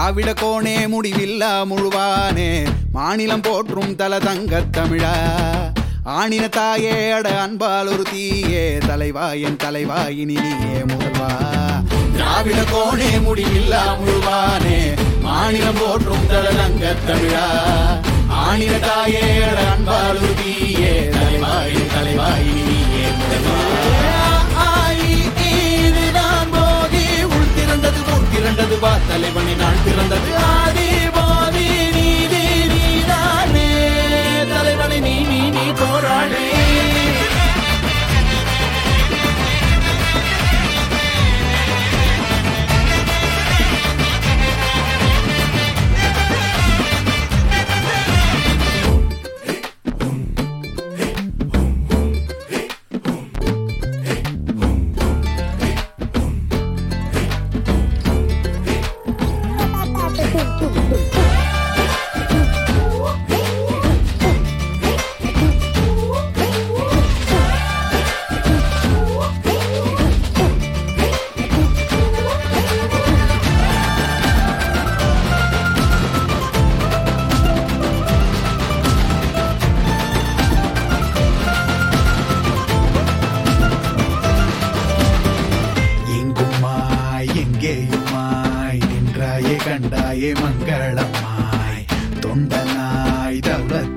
திராவிட கோணே முடிவில்லா முழுவானே மாநிலம் போற்றும் தல தங்கத் தமிழா ஆணின தாயே அட அன்பால் ஒரு தீயே தலைவா என் தலைவா இனி நீயே முதல்வா திராவிட கோணே முடிவில்லா முழுவானே மாநிலம் போற்றும் தல தங்கத் தமிழா ஆணின தாயே அட அன்பால் ஒரு தீயே தலைவா என் தலைவா இனி நீயே முதல்வா ஆயி இதுதான் போதி உள் திறந்தது உள் திரண்டது வா தலைவனி நான் பிறந்தது ஆதி போதி நீதி நீதானே தலைவனை நீ நீ நீ போராடி எங்குமாய் எங்கேயுமாய் நின்றாயே கண்டாயே மங்களமாய் தொண்டனாய் தௌலத்